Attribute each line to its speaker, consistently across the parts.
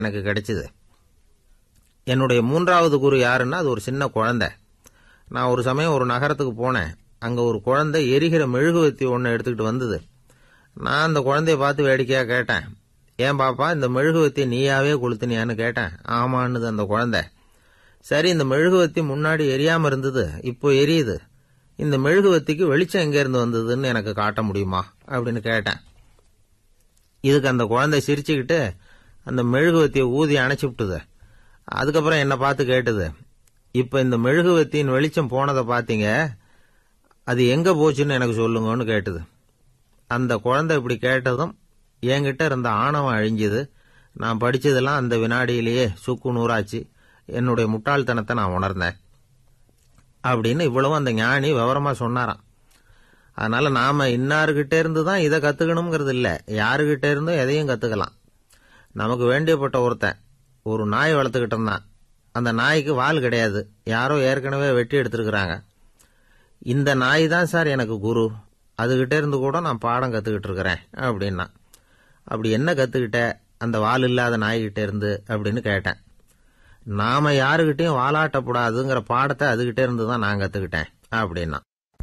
Speaker 1: எனக்கு கிடைச்சிது என்னுடைய மூன்றாவது குரு யாருன்னா அது ஒரு சின்ன குழந்தை நான் ஒரு சமயம் ஒரு நகரத்துக்கு போனேன் அங்கே ஒரு குழந்தை எரிகிற மெழுகுவத்தி ஒன்று எடுத்துக்கிட்டு வந்தது நான் அந்த குழந்தைய பார்த்து வேடிக்கையாக கேட்டேன் ஏன் பாப்பா இந்த மெழுகுவத்தி நீயாவே கொளுத்தினியான்னு கேட்டேன் ஆமான்னுது அந்த குழந்தை சரி இந்த மெழுகுவத்தி முன்னாடி எரியாமல் இருந்தது இப்போ எரியுது இந்த மெழுகுவத்திக்கு வெளிச்சம் எங்கேருந்து வந்ததுன்னு எனக்கு காட்ட முடியுமா அப்படின்னு கேட்டேன் இதுக்கு அந்த குழந்தை சிரிச்சுக்கிட்டு அந்த மெழுகுவத்தியை ஊதி அணைச்சி விட்டுது அதுக்கப்புறம் என்னை பார்த்து கேட்டுது இப்போ இந்த மெழுகுவத்தியின் வெளிச்சம் போனதை பார்த்தீங்க அது எங்கே போச்சுன்னு எனக்கு சொல்லுங்கன்னு கேட்டுது அந்த குழந்தை இப்படி கேட்டதும் என்கிட்ட இருந்த ஆணவம் அழிஞ்சுது நான் படிச்சதெல்லாம் அந்த வினாடியிலேயே சுக்கு நூறாச்சு என்னுடைய முட்டாள்தனத்தை நான் உணர்ந்தேன் அப்படின்னு இவ்வளவும் அந்த ஞானி விவரமா சொன்னாராம் அதனால நாம இன்னார்கிட்ட இருந்து தான் இதை கத்துக்கணுங்கிறது இல்ல யாருகிட்ட இருந்தும் எதையும் கத்துக்கலாம் நமக்கு வேண்டியப்பட்ட ஒருத்தன் ஒரு நாய் வளர்த்துக்கிட்டு இருந்தான் அந்த நாய்க்கு வால் கிடையாது யாரோ ஏற்கனவே வெட்டி எடுத்திருக்கிறாங்க இந்த நாய் தான் சார் எனக்கு குரு அதுகிட்ட இருந்து கூட நான் பாடம் கத்துக்கிட்டு இருக்கிறேன் அப்படின்னா அப்படி என்ன கத்துக்கிட்ட அந்த வால் இல்லாத நாய்கிட்ட இருந்து அப்படின்னு கேட்டேன் நாம யாருகிட்டயும் வாலாட்டக்கூடாதுங்கிற பாடத்தை அதுகிட்ட இருந்து தான் நான் கத்துக்கிட்டேன் அப்படின்னா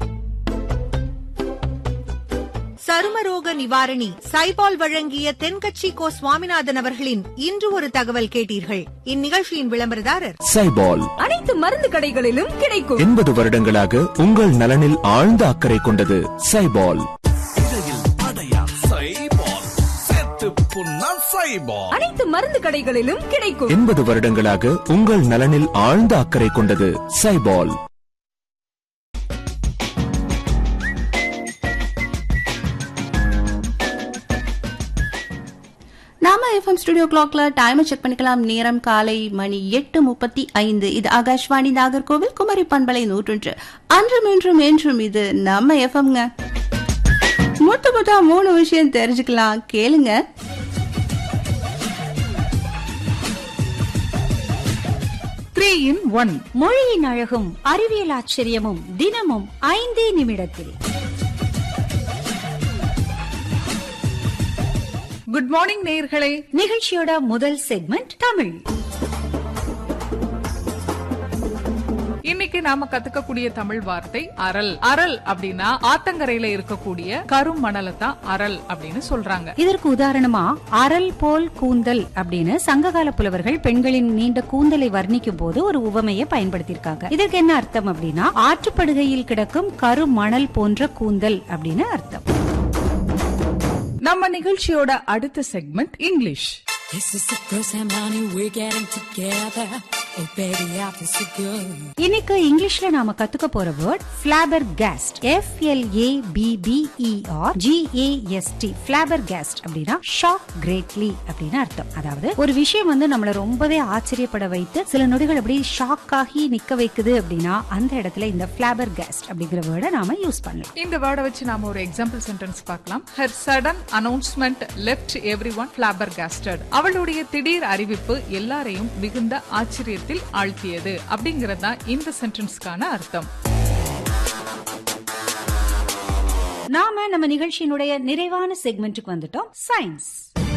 Speaker 2: சருமரோக நிவாரணி சைபால் வழங்கிய தென்கட்சி கோ சுவாமிநாதன் அவர்களின் இன்று ஒரு தகவல் கேட்டீர்கள் இந்நிகழ்ச்சியின் விளம்பரதாரர்
Speaker 3: சைபால்
Speaker 4: அனைத்து மருந்து கடைகளிலும் கிடைக்கும்
Speaker 3: எண்பது வருடங்களாக உங்கள் நலனில் ஆழ்ந்த அக்கறை கொண்டது சைபால்
Speaker 4: அனைத்து மருந்து கடைகளிலும் கிடைக்கும்
Speaker 3: எண்பது வருடங்களாக உங்கள் நலனில் ஆழ்ந்த அக்கறை கொண்டது சைபால்
Speaker 5: நாம எஃப்எம் ஸ்டுடியோ கிளாக்ல டைமை செக் பண்ணிக்கலாம் நேரம் காலை மணி எட்டு முப்பத்தி ஐந்து இது ஆகாஷ்வாணி நாகர்கோவில் குமரி பண்பலை நூற்றொன்று அன்றும் இன்றும் என்றும் இது நம்ம எஃப்எம்ங்க முட்டு முட்டா மூணு விஷயம் தெரிஞ்சுக்கலாம் கேளுங்க
Speaker 6: த்ரீ இன் ஒன்
Speaker 7: மொழியின் அழகும் அறிவியல் ஆச்சரியமும் தினமும் ஐந்தே நிமிடத்தில்
Speaker 6: குட் மார்னிங் நேயர்களே
Speaker 7: நிகழ்ச்சியோட முதல் செக்மெண்ட் தமிழ்
Speaker 6: இன்னைக்கு நாம கத்துக்கக்கூடிய தமிழ் வார்த்தை அரல் அரல் அப்படின்னா ஆத்தங்கரையில இருக்கக்கூடிய கரும் மணலை தான் அரல் அப்படின்னு சொல்றாங்க
Speaker 7: இதற்கு உதாரணமா அரல் போல் கூந்தல் அப்படின்னு சங்ககால புலவர்கள் பெண்களின் நீண்ட கூந்தலை வர்ணிக்கும் போது ஒரு உவமையை பயன்படுத்தியிருக்காங்க இதற்கு என்ன அர்த்தம் அப்படின்னா ஆற்றுப்படுகையில் கிடக்கும் கரு மணல் போன்ற கூந்தல் அப்படின்னு அர்த்தம்
Speaker 6: நம்ம நிகழ்ச்சியோட அடுத்த segment English
Speaker 8: This is the first time, honey, we're getting together. Oh, baby, I feel so good.
Speaker 7: இன்னைக்கு இங்கிலீஷ்ல நாம கத்துக்க போற word flabbergast F L A B B E R G A S T flabbergast அப்படின்னா shock greatly அப்படின்னு அர்த்தம் அதாவது ஒரு விஷயம் வந்து நம்மள ரொம்பவே ஆச்சரியப்பட வைத்து சில நொடிகள் அப்படியே ஷாக் ஆகி நிக்க வைக்குது அப்படின்னா அந்த இடத்துல இந்த ஃபிளாபர் கேஸ்ட் அப்படிங்கிற வேர்டை நாம யூஸ் பண்ணலாம்
Speaker 6: இந்த வேர்டை வச்சு நாம ஒரு எக்ஸாம்பிள் சென்டென்ஸ் பார்க்கலாம் her sudden announcement left everyone flabbergasted அவளுடைய திடீர் அறிவிப்பு எல்லாரையும் மிகுந்த ஆச்சரியத்தில் ஆழ்த்தியது அப்படிங்கறது தான் இந்த சென்டென்ஸ்க்கான அர்த்தம்
Speaker 7: நாம நம்ம நிகழ்ச்சியினுடைய நிறைவான செக்மெண்ட்டுக்கு வந்துட்டோம் சயின்ஸ்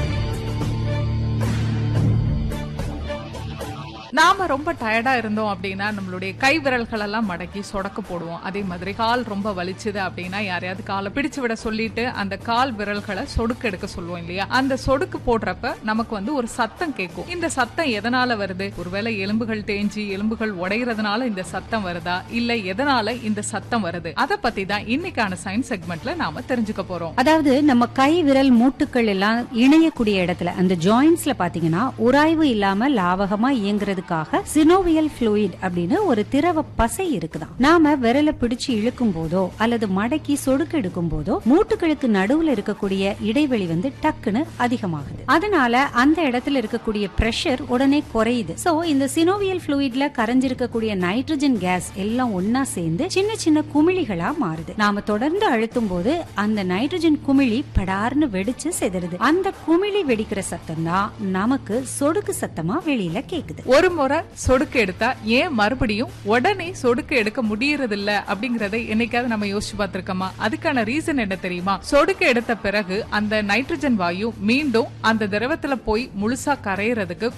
Speaker 6: நாம ரொம்ப டயர்டா இருந்தோம் அப்படின்னா நம்மளுடைய கை விரல்கள் எல்லாம் மடக்கி சொடக்க போடுவோம் அதே மாதிரி கால் ரொம்ப வலிச்சுது அப்படின்னா யாரையாவது காலை பிடிச்சு விட சொல்லிட்டு அந்த கால் விரல்களை சொடுக்கு எடுக்க சொல்லுவோம் இல்லையா அந்த சொடுக்கு போடுறப்ப நமக்கு வந்து ஒரு சத்தம் கேட்கும் இந்த சத்தம் எதனால வருது ஒருவேளை எலும்புகள் தேஞ்சி எலும்புகள் உடைகிறதுனால இந்த சத்தம் வருதா இல்ல எதனால இந்த சத்தம் வருது அதை பத்தி தான் இன்னைக்கான சயின்ஸ் செக்மெண்ட்ல நாம தெரிஞ்சுக்க போறோம்
Speaker 7: அதாவது நம்ம கை விரல் மூட்டுக்கள் எல்லாம் இணையக்கூடிய இடத்துல அந்த ஜாயின்ஸ்ல பாத்தீங்கன்னா உராய்வு இல்லாம லாவகமா இயங்குறதுக்காக சினோவியல் fluid அப்படின்னு ஒரு திரவ பசை இருக்குதாம் நாம விரலை பிடிச்சு இழுக்கும் போதோ அல்லது மடக்கி சொடுக்கு எடுக்கும் போதோ மூட்டுகளுக்கு நடுவுல இருக்கக்கூடிய இடைவெளி வந்து டக்குன்னு அதிகமாகுது அதனால அந்த இடத்துல இருக்கக்கூடிய பிரஷர் உடனே குறையுது சோ இந்த சினோவியல் fluidல கரைஞ்சிருக்கக்கூடிய நைட்ரஜன் கேஸ் எல்லாம் ஒன்னா சேர்ந்து சின்ன சின்ன குமிழிகளா மாறுது நாம தொடர்ந்து அழுத்தும் போது அந்த நைட்ரஜன் குமிழி படார்னு வெடிச்சு செதறுது அந்த குமிழி வெடிக்கிற சத்தம் தான் நமக்கு சொடுக்கு சத்தமா வெளியில கேக்குது
Speaker 6: ஒரு முறை சொடுக்கு எடுத்தா ஏன் மறுபடியும் உடனே சொடுக்கு எடுக்க முடியறது இல்ல அப்படிங்கறத என்னைக்காவது நம்ம யோசிச்சு பார்த்திருக்கோமா அதுக்கான ரீசன் என்ன தெரியுமா சொடுக்கு எடுத்த பிறகு அந்த நைட்ரஜன் வாயு மீண்டும் அந்த திரவத்துல போய் முழுசா கரையறதுக்கு